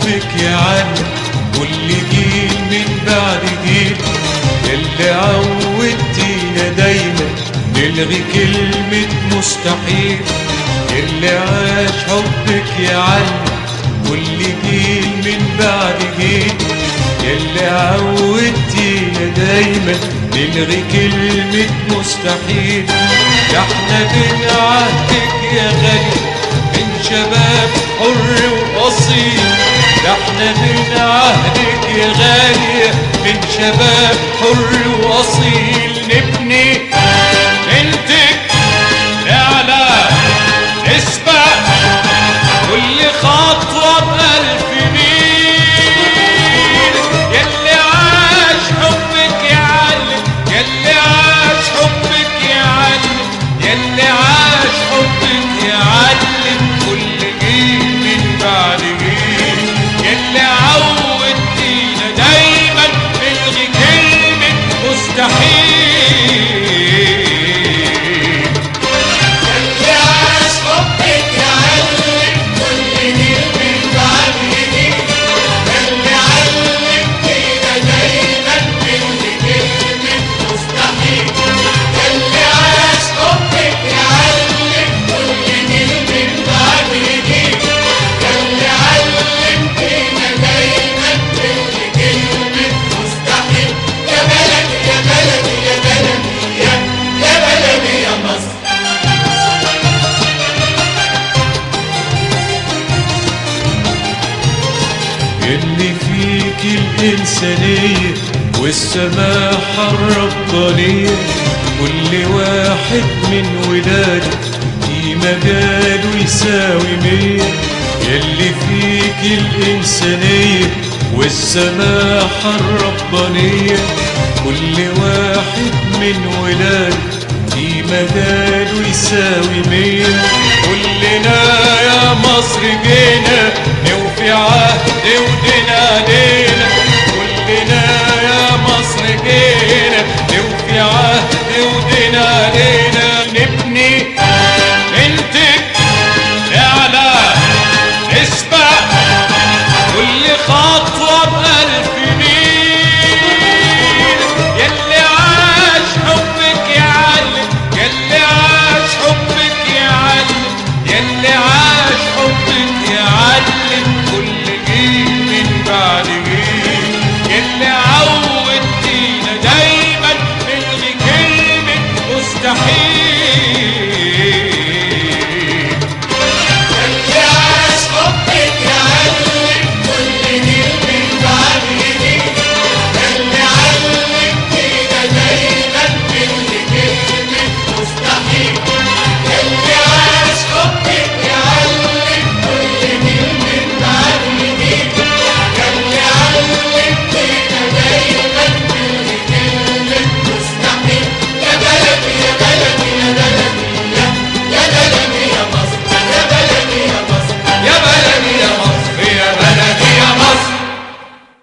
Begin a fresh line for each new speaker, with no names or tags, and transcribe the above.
حبك يعلم كل جيل من بعد جيل اللي عودتينا دايما نلغي كلمة مستحيل اللي عاش حبك يعلم كل جيل من بعد جيل اللي عودتينا دايما نلغي كلمة مستحيل ده احنا من عهدك يا غالي من شباب حر وأصيل ده احنا من عهدك يا غالي من شباب حر وأصيل نبني ننتج نعلى نسبق كل خطوة بألف ميل يلي عاش حبك يعلم يلي عاش حبك يعلم يلي عاش حبك يعلم كل جيل من بعد جيل يلي عودتينا دايما نلغي كلمة مستحيل
اللي عاش حبك يعلم كل جيل من بعد جيل اللي علمتينا دايما نلغي كلمة مستحيل اللي عاش حبك يعلم كل جيل من بعد جيل اللي علمتينا دايما نلغي كلمة مستحيل يا بلدي يا بلدي يا بلدي يا يا بلدي يا مصر
اللي فيك الإنسانية والسماحة الربانية كل واحد من ولاده في مجاله يساوي مية اللي فيك الإنسانية والسماحة الربانية كل واحد من ولاده في مجاله يساوي مية كلنا يا مصر